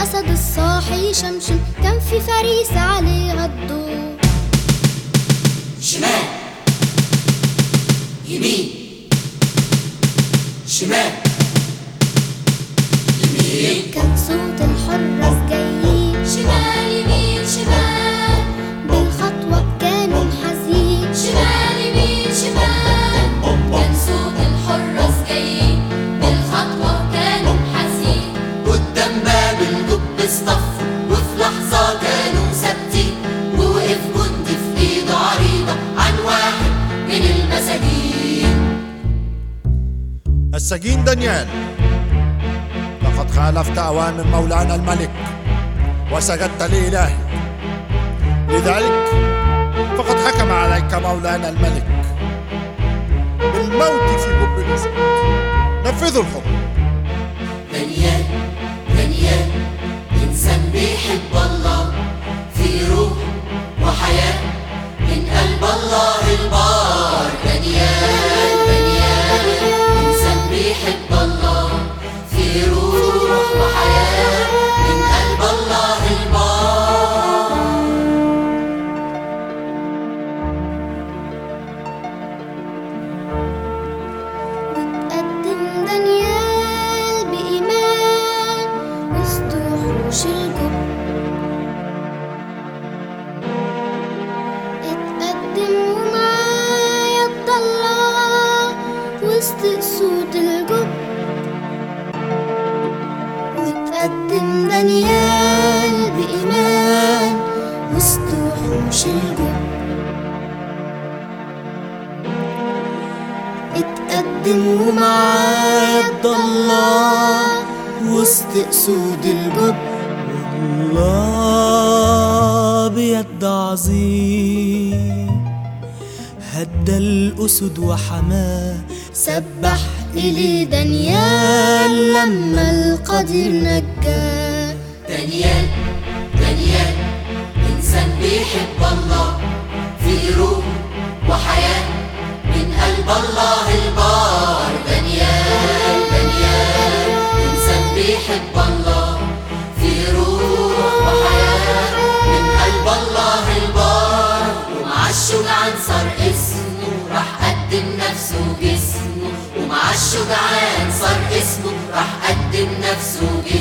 الأسد الصاحي شمشم كان في فريسة عليها الضوء شمال يمين شمال يمين كان صوت الحراس جايين شمال يمين شمال بالخطوة كانوا حزين شمال يمين شمال كان صوت الحراس جايين بالخطوة كانوا حاسين قدام باب الجب اصطف وفي لحظة كانوا ثابتين ووقف جندي في ايده عريضة عن واحد من المساجين السجين دانيال لقد خالفت أوامر مولانا الملك وسجدت لإلهي لذلك فقد حكم عليك مولانا الملك بالموت في جب الأسود نفذوا الحكم دانيال دانيال إنسان بيحب الله في روح وحياة من قلب الله البار دانيال دانيال إنسان بيحب الله في روح وحياة من قلب الله البار وتقدم دانيال بإيمان وسط وحوش الجب اتقدم ومعاه يد الله وسط أسود الجب وتقدم دانيال بإيمان وسط وحوش الجب اتقدم ومعاه يد الله وسط أسود الجب الله بيد عظيم هدى الأسد وحماه سبح إلي دانيال لما القدير نجاه دانيال دانيال إنسان بيحب الله في روح وحياة من قلب الله البار دانيال دانيال إنسان بيحب الله في روح وحياة من قلب الله البار ومع الشجعان صار اسمه راح قدم نفسه جسمه ومع الشجعان صار اسمه راح قدم نفسه جسمه